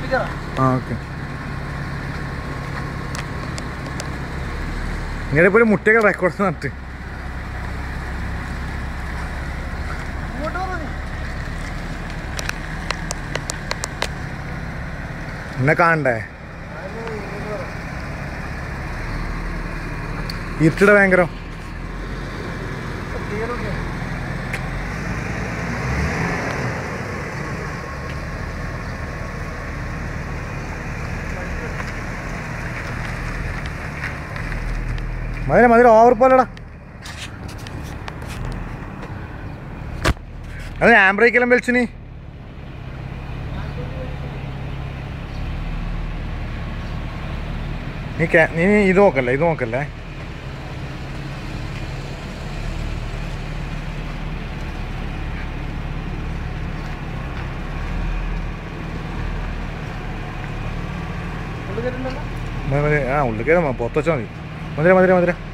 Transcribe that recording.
പിടിച്ചാ ആ ഓക്കെ ഇങ്ങനെ ഇപ്പോൾ ഒരു മുട്ടയൊക്കെ റെക്കോർഡ് നട്ട് ഇങ്ങോട്ട് വന്നോ നീ എന്നെ കാണണ്ടേ ഇരുട്ടിടെ ഭയങ്കരം മതിര മതിര ഓവർ പോലടാ അത് ഹാൻഡ് ബ്രേക്കെല്ലാം വലിച്ചിനി നീ ക്യാ- നീ ഇത് നോക്കല്ലേ ഇത് നോക്കല്ലേ ഉള്ളിൽ കയറ്റുന്നുണ്ടല്ലോ മതി, മതി. ആ ഉള്ളിൽ കയറാം പുറത്ത് വെച്ചാൽ മതി മധുര മധുര മധുര